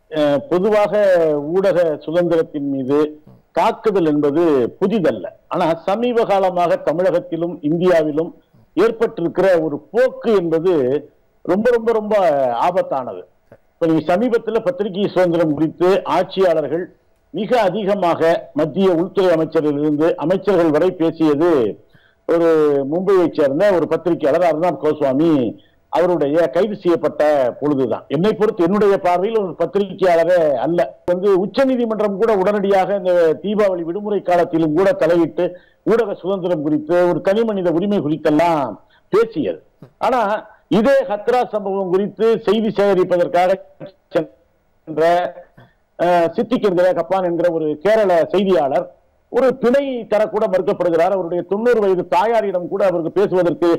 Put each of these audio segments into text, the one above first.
அஹ், பொதுவாக ஊடக சுதந்திரத்தின் மீது தாக்குதல் என்பது புதிதல்ல ஆனா சமீப காலமாக தமிழகத்திலும் இந்தியாவிலும் ஏற்பட்டிருக்கிற ஒரு போக்கு என்பது ரொம்ப ரொம்ப ரொம்ப ஆபத்தானது இப்ப நீங்க சமீபத்துல பத்திரிகை சுதந்திரம் குறித்து ஆட்சியாளர்கள் மிக அதிகமாக மத்திய உள்துறை அமைச்சரிலிருந்து அமைச்சர்கள் வரை பேசியது ஒரு மும்பையைச் சேர்ந்த ஒரு பத்திரிகையாளர் அர்ணாப் கோஸ்வாமி அவருடைய கைது செய்யப்பட்ட பொழுதுதான் என்னை பொறுத்து என்னுடைய பார்வையில் ஒரு பத்திரிகையாளரே அல்ல வந்து உச்சநீதிமன்றம் கூட உடனடியாக இந்த தீபாவளி விடுமுறை காலத்திலும் கூட தலையிட்டு ஊடக சுதந்திரம் குறித்து ஒரு தனி மனித உரிமை குறித்தெல்லாம் பேசியது ஆனா இதே ஹத்ரா சம்பவம் குறித்து செய்தி சேகரிப்பதற்காக சென்ற அஹ், சித்திக் என்கிற கப்பான் என்கிற ஒரு கேரள செய்தியாளர் ஒரு பிணை தரக்கூட மறுக்கப்படுகிறார் அவருடைய தொண்ணூறு வயது தாயாரிடம் கூட அவருக்கு பேசுவதற்கு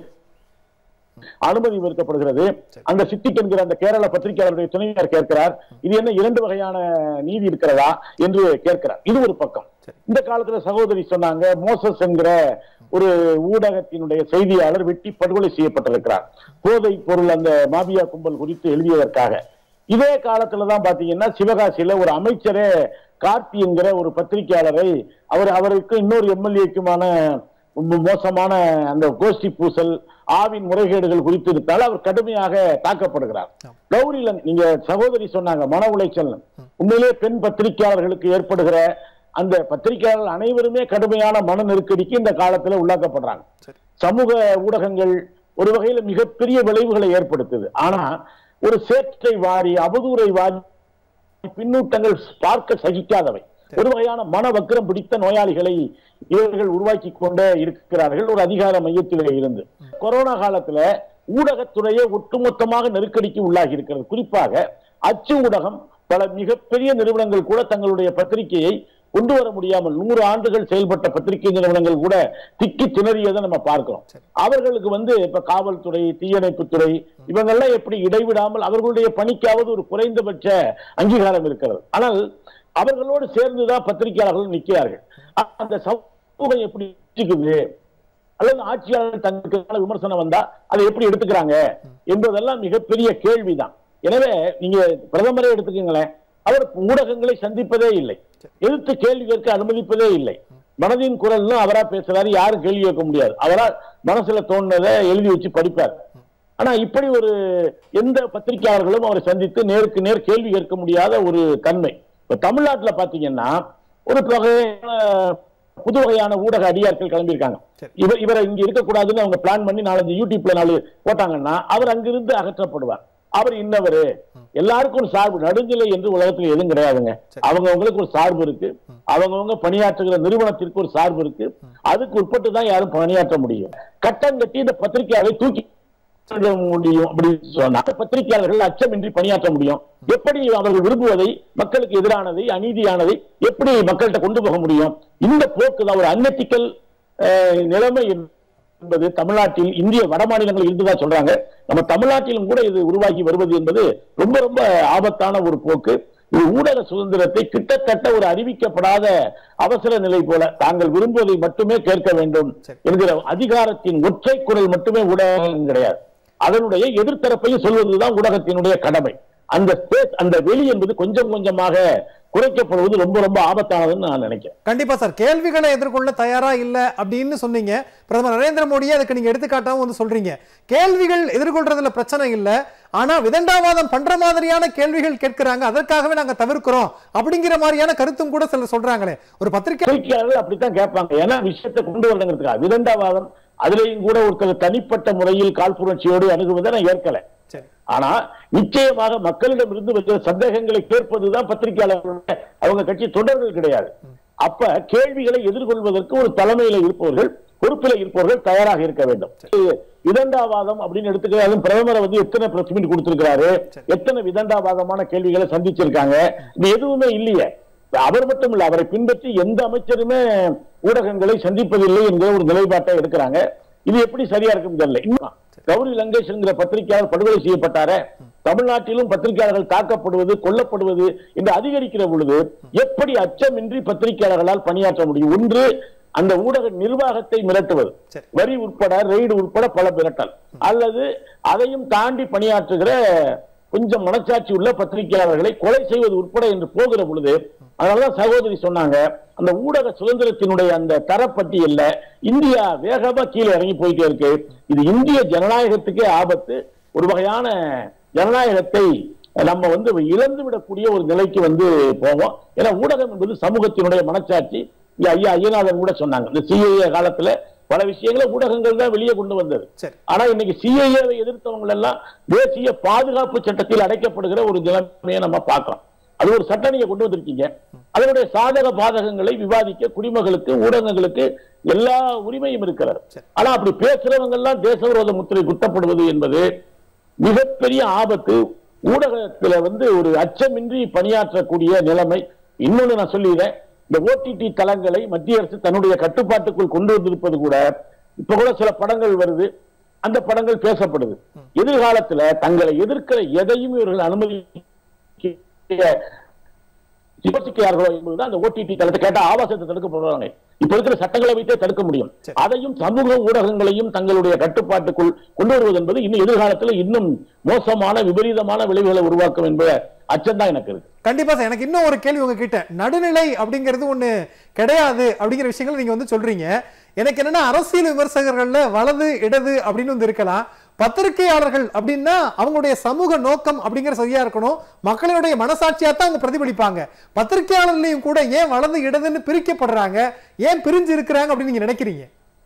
அனுமதி மறுக்கப்படுகிறது அந்த சித்திக் என்கிற அந்த கேரள பத்திரிகையாளருடைய துணைவியார் கேட்கிறார் இது என்ன இரண்டு வகையான நீதி இருக்கிறதா என்று கேட்கிறார் இது ஒரு பக்கம் இந்த காலத்துல சகோதரி சொன்னாங்க மோசஸ் என்கிற ஒரு ஊடகத்தினுடைய செய்தியாளர் வெட்டி படுகொலை செய்யப்பட்டிருக்கிறார் போதை பொருள் அந்த மாபியா கும்பல் குறித்து எழுதியதற்காக இதே காலத்துல தான் பாத்தீங்கன்னா சிவகாசியில ஒரு அமைச்சரே கார்த்தி என்கிற ஒரு பத்திரிகையாளரை அவர் அவருக்கு இன்னொரு எம்எல்ஏக்குமான மோசமான அந்த கோஷ்டி பூசல் ஆவின் முறைகேடுகள் குறித்து இருந்தால் அவர் கடுமையாக தாக்கப்படுகிறார் கௌரி லங்- நீங்க சகோதரி சொன்னாங்க மன உளைச்சல் உண்மையிலே பெண் பத்திரிகையாளர்களுக்கு ஏற்படுகிற அந்த பத்திரிகையாளர்கள் அனைவருமே கடுமையான மன நெருக்கடிக்கு இந்த காலத்துல உள்ளாக்கப்படுறாங்க சமூக ஊடகங்கள் ஒரு வகையில மிகப்பெரிய விளைவுகளை ஏற்படுத்துது ஆனா ஒரு சேற்றை வாரி அவதூறை வாரி பின்னூட்டங்கள் பார்க்க சகிக்காதவை ஒரு வகையான மன வக்கிரம் பிடித்த நோயாளிகளை இவர்கள் உருவாக்கி கொண்டே இருக்கிறார்கள் ஒரு அதிகார மையத்திலே இருந்து கொரோனா காலத்துல ஊடகத்துறையே ஒட்டுமொத்தமாக நெருக்கடிக்கு உள்ளாகி இருக்கிறது குறிப்பாக அச்சு ஊடகம் பல மிகப்பெரிய நிறுவனங்கள் கூட தங்களுடைய பத்திரிகையை கொண்டு வர முடியாமல் நூறு ஆண்டுகள் செயல்பட்ட பத்திரிகை நிறுவனங்கள் கூட திக்கி திணறியதை நம்ம பார்க்கிறோம் அவர்களுக்கு வந்து இப்ப காவல்துறை தீயணைப்புத்துறை இவங்கெல்லாம் எப்படி இடைவிடாமல் அவர்களுடைய பணிக்காவது ஒரு குறைந்தபட்ச அங்கீகாரம் இருக்கிறது ஆனால் அவர்களோடு சேர்ந்துதான் பத்திரிகையாளர்கள் நிற்கிறார்கள் அந்த சமூகம் எப்படி இருக்குது அல்லது ஆட்சியாளர் தங்களுக்கு விமர்சனம் வந்தா அதை எப்படி எடுத்துக்கிறாங்க என்பதெல்லாம் மிகப்பெரிய கேள்விதான் எனவே நீங்க பிரதமரை எடுத்துக்கங்களேன் அவர் ஊடகங்களை சந்திப்பதே இல்லை எதிர்த்து கேள்வி கேட்க அனுமதிப்பதே இல்லை மனதின் குரல்னு அவரா பேசுறாரு யாரும் கேள்வி கேட்க முடியாது அவரா மனசுல தோணுனதை எழுதி வச்சு படிப்பார் ஆனா இப்படி ஒரு எந்த பத்திரிகையாளர்களும் அவரை சந்தித்து நேருக்கு நேர் கேள்வி கேட்க முடியாத ஒரு தன்மை இப்ப தமிழ்நாட்டுல பாத்தீங்கன்னா ஒரு வகையான புது வகையான ஊடக அடியாட்கள் கிளம்பியிருக்காங்க இவர் இவரை இங்க இருக்கக்கூடாதுன்னு அவங்க பிளான் பண்ணி நாலஞ்சு யூடியூப்ல நாலு போட்டாங்கன்னா அவர் அங்கிருந்து அகற்றப்படுவார் அவர் இன்னவரு எல்லாருக்கும் ஒரு சார்பு நடுநிலை என்று உலகத்துல எதுவும் கிடையாதுங்க அவங்கவங்களுக்கு ஒரு சார்பு இருக்கு அவங்கவங்க பணியாற்றுகிற நிறுவனத்திற்கு ஒரு சார்பு இருக்கு அதுக்கு உட்பட்டு தான் யாரும் பணியாற்ற முடியும் கட்டம் கட்டி இந்த பத்திரிகையாளரை தூக்கி சொல்ல முடியும் அப்படின்னு சொன்னா பத்திரிகையாளர்கள் அச்சமின்றி பணியாற்ற முடியும் எப்படி அவர்கள் விரும்புவதை மக்களுக்கு எதிரானதை அநீதியானதை எப்படி மக்கள்கிட்ட கொண்டு போக முடியும் இந்த போக்கு தான் ஒரு அன்னெத்திக்கல் நிலைமை என்பது தமிழ்நாட்டில் இந்திய வட மாநிலங்களில் இருந்துதான் சொல்றாங்க நம்ம தமிழ்நாட்டிலும் கூட இது உருவாகி வருவது என்பது ரொம்ப ரொம்ப ஆபத்தான ஒரு போக்கு இது ஊடக சுதந்திரத்தை கிட்டத்தட்ட ஒரு அறிவிக்கப்படாத அவசர நிலை போல தாங்கள் விரும்புவதை மட்டுமே கேட்க வேண்டும் என்கிற அதிகாரத்தின் ஒற்றை குரல் மட்டுமே ஊடகம் கிடையாது அதனுடைய எதிர்த்தரப்பையும் சொல்வதுதான் ஊடகத்தினுடைய கடமை அந்த ஸ்பேஸ் அந்த வெளி என்பது கொஞ்சம் கொஞ்சமாக குறைக்கப்படுவது ரொம்ப ரொம்ப ஆபத்தானதுன்னு நான் நினைக்கிறேன் கண்டிப்பா சார் கேள்விகளை எதிர்கொள்ள தயாரா இல்ல அப்படின்னு சொன்னீங்க பிரதமர் நரேந்திர மோடியே அதுக்கு நீங்க எடுத்துக்காட்டாவும் வந்து சொல்றீங்க கேள்விகள் எதிர்கொள்றதுல பிரச்சனை இல்ல ஆனா விதண்டாவாதம் பண்ற மாதிரியான கேள்விகள் கேட்கிறாங்க அதற்காகவே நாங்க தவிர்க்கிறோம் அப்படிங்கிற மாதிரியான கருத்தும் கூட சிலர் சொல்றாங்களே ஒரு பத்திரிகை பத்திரிகையாளர்கள் அப்படித்தான் கேட்பாங்க ஏன்னா விஷயத்தை கொண்டு வரணுங்கிறதுக்காக விதண்டாவாதம் அதுலயும் கூட ஒருத்தர் தனிப்பட்ட முறையில் காழ்ப்புணர்ச்சியோடு அணுகுவதை நான் ஏற்கல சரி ஆனா நிச்சயமாக மக்களிடம் இருந்து வந்த சந்தேகங்களை கேட்பதுதான் பத்திரிகையாளர்களுடைய அவங்க கட்சி தொடர்கள் கிடையாது அப்ப கேள்விகளை எதிர்கொள்வதற்கு ஒரு தலைமையில இருப்பவர்கள் பொறுப்பில இருப்பவர்கள் தயாராக இருக்க வேண்டும் விதண்டாவாதம் அப்படின்னு எடுத்துக்கிறாரு பிரதமரை வந்து எத்தனை பிரஸ் மீட் கொடுத்திருக்கிறாரு எத்தனை விதண்டாவாதமான கேள்விகளை சந்திச்சிருக்காங்க இது எதுவுமே இல்லையே அவர் மட்டும் இல்ல அவரை பின்பற்றி எந்த அமைச்சருமே ஊடகங்களை சந்திப்பதில்லை என்கிற ஒரு நிலைப்பாட்டை எடுக்கிறாங்க இது எப்படி சரியா இருக்கும் தெரியல இன்னும் கௌரி லங்கேஷ் என்கிற பத்திரிகையாளர் படுகொலை செய்யப்பட்டார தமிழ்நாட்டிலும் பத்திரிகையாளர்கள் தாக்கப்படுவது கொல்லப்படுவது என்று அதிகரிக்கிற பொழுது எப்படி அச்சமின்றி பத்திரிகையாளர்களால் பணியாற்ற முடியும் ஒன்று அந்த ஊடக நிர்வாகத்தை மிரட்டுவது சரி. வரி உட்பட ரெய்டு உட்பட பல மிரட்டல் அல்லது அதையும் தாண்டி பணியாற்றுகிற கொஞ்சம் மனச்சாட்சி உள்ள பத்திரிகையாளர்களை கொலை செய்வது உட்பட என்று போகிற பொழுது அதனாலதான் சகோதரி சொன்னாங்க அந்த ஊடக சுதந்திரத்தினுடைய அந்த தரப்பட்டியல்ல இந்தியா வேகமா கீழே இறங்கி போயிட்டே இருக்கு இது இந்திய ஜனநாயகத்துக்கே ஆபத்து ஒரு வகையான ஜனநாயகத்தை நம்ம வந்து இழந்து விடக்கூடிய ஒரு நிலைக்கு வந்து போவோம் ஏன்னா ஊடகம் என்பது சமூகத்தினுடைய மனச்சாட்சி இங்க ஐயா ஐயநாதன் கூட சொன்னாங்க இந்த சிஐஏ காலத்துல பல விஷயங்களை ஊடகங்கள் தான் வெளியே கொண்டு வந்தது சரி ஆனா இன்னைக்கு சிஐஏவை எதிர்த்தவங்க எல்லாம் தேசிய பாதுகாப்பு சட்டத்தில் அடைக்கப்படுகிற ஒரு நிலைமையை நம்ம பார்க்கலாம் அது ஒரு சட்டம் நீங்க கொண்டு வந்திருக்கீங்க அதனுடைய சாதக பாதகங்களை விவாதிக்க குடிமகளுக்கு ஊடகங்களுக்கு எல்லா உரிமையும் இருக்கிறது சரி. ஆனா அப்படி பேசுறவங்க எல்லாம் தேசவிரோத முத்திரை குத்தப்படுவது என்பது மிகப்பெரிய ஆபத்து ஊடகத்துல வந்து ஒரு அச்சமின்றி பணியாற்றக்கூடிய நிலைமை இன்னொன்னு நான் சொல்லிடுறேன் இந்த ஓடிடி தளங்களை மத்திய அரசு தன்னுடைய கட்டுப்பாட்டுக்குள் கொண்டு வந்திருப்பது கூட இப்ப கூட சில படங்கள் வருது அந்த படங்கள் பேசப்படுது எதிர்காலத்துல தங்களை எதிர்க்கிற எதையும் இவர்கள் அனுமதி யோசிக்கிறார்களோ என்பதுதான் அந்த ஓடிடி தளத்தை கேட்டா ஆபாசத்தை தடுக்க போறாங்க இப்ப இருக்கிற சட்டங்களை வைத்தே தடுக்க முடியும் சரி. அதையும் சமூக ஊடகங்களையும் தங்களுடைய கட்டுப்பாட்டுக்குள் கொண்டு வருவது என்பது இன்னும் எதிர்காலத்துல இன்னும் மோசமான விபரீதமான விளைவுகளை உருவாக்கும் என்பத அச்சம்தான் எனக்கு இருக்கு கண்டிப்பா சார் எனக்கு இன்னும் ஒரு கேள்வி உங்ககிட்ட நடுநிலை அப்படிங்கிறது ஒண்ணு கிடையாது அப்படிங்கிற விஷயங்களை நீங்க வந்து சொல்றீங்க எனக்கு என்னன்னா அரசியல் விமர்சகர்கள்ல வலது இடது அப்படின்னு வந்து இருக்கலாம் பத்திரிகையாளர்கள் அப்படின்னா அவங்களுடைய சமூக நோக்கம் அப்படிங்கிற சரியா இருக்கணும் மக்களுடைய மனசாட்சியா தான் அவங்க பிரதிபலிப்பாங்க பத்திரிகையாளர்லையும் கூட ஏன் வலது இடதுன்னு பிரிக்கப்படுறாங்க ஏன் பிரிஞ்சு இருக்கிறாங்க அப்படின்னு நீங்க நினைக்கிறீங்க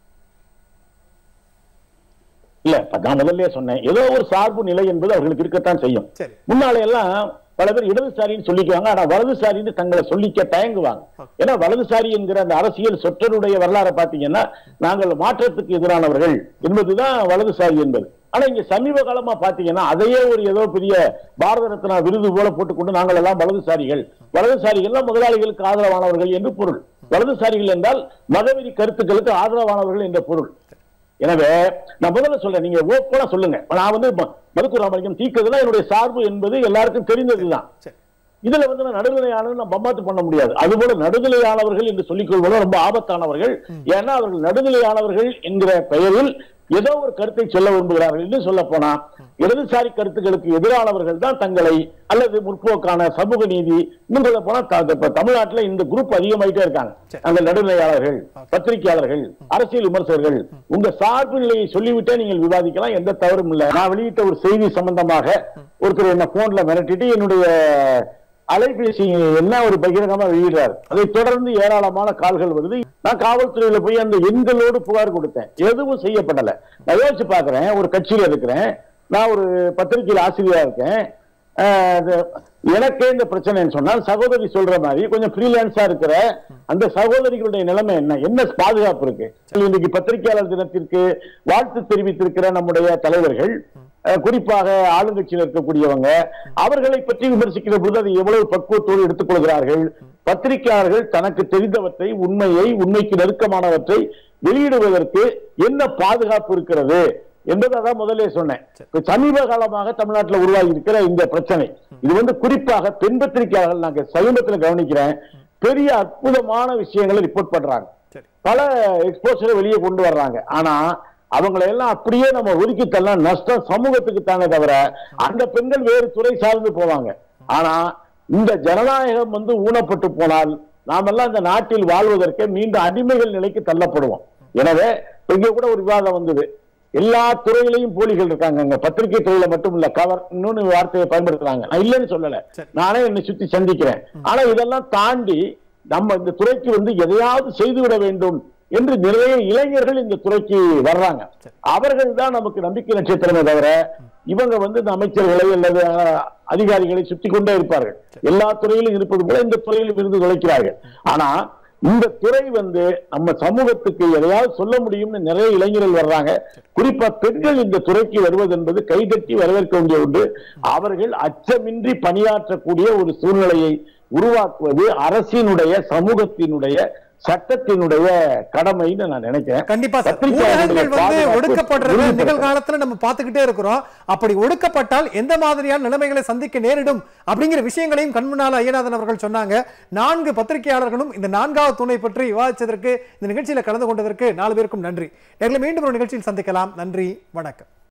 இல்ல இப்ப நான் முதல்ல சொன்னேன் ஏதோ ஒரு சார்பு நிலை என்பது அவர்களுக்கு இருக்கத்தான் செய்யும் சரி முன்னால எல்லாம் பல பேர் இடதுசாரின்னு சொல்லிக்குவாங்க ஆனா வலதுசாரின்னு தங்களை சொல்லிக்க தயங்குவாங்க ஏன்னா வலதுசாரி என்கிற அந்த அரசியல் சொற்றருடைய வரலாறை பாத்தீங்கன்னா நாங்கள் மாற்றத்துக்கு எதிரானவர்கள் என்பதுதான் வலதுசாரி என்பது ஆனா இங்க சமீப காலமா பாத்தீங்கன்னா அதையே ஒரு ஏதோ பெரிய பாரத ரத்னா விருது போல போட்டுக்கொண்டு நாங்கள் எல்லாம் வலதுசாரிகள் வலதுசாரிகள் முதலாளிகளுக்கு ஆதரவானவர்கள் என்று பொருள் வலதுசாரிகள் என்றால் மதவெறி கருத்துக்களுக்கு ஆதரவானவர்கள் என்ற பொருள் எனவே நான் முதல்ல சொல்றேன் நீங்க ஓப்பனா சொல்லுங்க நான் வந்து ம- மதுக்கு ராமலிங்கம் தீக்கிறதுலாம் என்னுடைய சார்பு என்பது எல்லாருக்கும் தெரிந்ததுதான் சரி இதுல வந்து நான் நடுநிலையானவர் நான் பம்மாத்து பண்ண முடியாது அதுபோல நடுநிலையானவர்கள் என்று சொல்லிக் கொள்வது ரொம்ப ஆபத்தானவர்கள் ஏன்னா அவர்கள் நடுநிலையானவர்கள் என்கிற பெயரில் ஏதோ ஒரு கருத்தை சொல்ல விரும்புகிறார்கள் இன்னும் சொல்ல போனா இடதுசாரி கருத்துக்களுக்கு எதிரானவர்கள் தான் தங்களை அல்லது முற்போக்கான சமூக நீதி இன்னும் சொல்ல போனா த- இப்ப தமிழ்நாட்டுல இந்த குரூப் அதிகமாயிட்டே இருக்காங்க சரி. அந்த நடுநிலையாளர்கள் பத்திரிகையாளர்கள் அரசியல் விமர்சகர்கள் உங்க சார்பு நிலையை சொல்லிவிட்டே நீங்கள் விவாதிக்கலாம் எந்த தவறும் இல்லை நான் வெளியிட்ட ஒரு செய்தி சம்பந்தமாக ஒருத்தர் என்ன போன்ல மிரட்டிட்டு என்னுடைய அலைபேசி என்ன ஒரு பகிரங்கமா வெளியிடுறாரு அதை தொடர்ந்து ஏராளமான கால்கள் வருது நான் காவல்துறையில போய் அந்த எண்களோடு புகார் கொடுத்தேன் எதுவும் செய்யப்படல நான் யோசிச்சு பாக்குறேன் ஒரு கட்சியில இருக்கிறேன் நான் ஒரு பத்திரிகையில் ஆசிரியரா இருக்கேன் ஆஹ் அது எனக்கே இந்த பிரச்சனைன்னு சொன்னால் சகோதரி சொல்ற மாதிரி கொஞ்சம் ஃப்ரீலான்ஸா இருக்கிற அந்த சகோதரிகளுடைய நிலைமை என்ன என்ன பாதுகாப்பு இருக்கு இன்னைக்கு பத்திரிகையாளர் தினத்திற்கு வாழ்த்து தெரிவித்திருக்கிற நம்முடைய தலைவர்கள் அஹ், குறிப்பாக ஆளுங்கட்சியில் இருக்கக்கூடியவங்க அவர்களை பற்றி விமர்சிக்கிற பொழுது அதை எவ்வளவு பக்குவத்தோடு எடுத்துக்கொள்கிறார்கள் பத்திரிகையாளர்கள் தனக்கு தெரிந்தவற்றை உண்மையை உண்மைக்கு நெருக்கமானவற்றை வெளியிடுவதற்கு என்ன பாதுகாப்பு இருக்கிறது என்பதை தான் முதல்ல சொன்னேன் இப்ப சமீப காலமாக தமிழ்நாட்டில் உருவாகி இருக்கிற இந்த பிரச்சனை இது வந்து குறிப்பாக பெண் பத்திரிகையாளர்கள் நாங்க சமீபத்தில் கவனிக்கிறேன் பெரிய அற்புதமான விஷயங்களை ரிப்போர்ட் பண்றாங்க சரி பல எக்ஸ்போசரை வெளியே கொண்டு வர்றாங்க ஆனா அவங்களை எல்லாம் அப்படியே நம்ம ஒதுக்கி தள்ள நஷ்டம் சமூகத்துக்கு தானே தவிர அந்த பெண்கள் வேறு துறை சார்ந்து போவாங்க ஆனா இந்த ஜனநாயகம் வந்து ஊனப்பட்டு போனால் நாமெல்லாம் இந்த நாட்டில் வாழ்வதற்கு மீண்டும் அடிமைகள் நிலைக்கு தள்ளப்படுவோம் எனவே இப்ப இங்க கூட ஒரு விவாதம் வந்தது எல்லா துறையிலையும் போலிகள் இருக்காங்க இங்க பத்திரிகை துறையில மட்டும் இல்ல கவர் இன்னொன்னு வார்த்தையை பயன்படுத்துறாங்க நான் இல்லைன்னு சொல்லல சரி. நானே என்னை சுத்தி சந்திக்கிறேன் ஆனா இதெல்லாம் தாண்டி நம்ம இந்த துறைக்கு வந்து எதையாவது செய்துவிட வேண்டும் என்று நிறைய இளைஞர்கள் இந்த துறைக்கு வர்றாங்க அவர்கள் தான் நமக்கு நம்பிக்கை நட்சத்திரமே தவிர இவங்க வந்து இந்த அமைச்சர்களை அல்லது அஹ், அதிகாரிகளை சுத்தி கொண்டே இருப்பார்கள் எல்லா துறையிலும் இருப்பது போல இந்த துறையிலும் இருந்து உழைக்கிறார்கள் ஆனா இந்த துறை வந்து நம்ம சமூகத்துக்கு எதையாவது சொல்ல முடியும்னு நிறைய இளைஞர்கள் வர்றாங்க குறிப்பா பெண்கள் இந்த துறைக்கு வருவது என்பது கைதட்டி வரவேற்க வேண்டிய ஒன்று அவர்கள் அச்சமின்றி பணியாற்றக்கூடிய ஒரு சூழ்நிலையை உருவாக்குவது அரசினுடைய சமூகத்தினுடைய சட்டத்தினுடைய கடமைன்னு நான் நினைக்கிறேன் கண்டிப்பா சார் பத்திரிகையாளர்களுடைய ஊடகங்கள் வந்து பாதுகாப்பு ஒடுக்கப்படுறது உறுதிப்படுத்தணும். நிகழ்காலத்துல நம்ம பார்த்துக்கிட்டே இருக்கிறோம் அப்படி ஒடுக்கப்பட்டால் எந்த மாதிரியான நிலைமைகளை சந்திக்க நேரிடும் அப்படிங்கிற விஷயங்களையும் கண்முன்னால ஐயநாதன் அவர்கள் சொன்னாங்க நான்கு பத்திரிகையாளர்களும் இந்த நான்காவது துணை பற்றி விவாதிச்சதற்கு இந்த நிகழ்ச்சியில கலந்து கொண்டதற்கு நாலு பேருக்கும் நன்றி நேரில் மீண்டும் ஒரு நிகழ்ச்சியில் சந்திக்கலாம் நன்றி வணக்கம்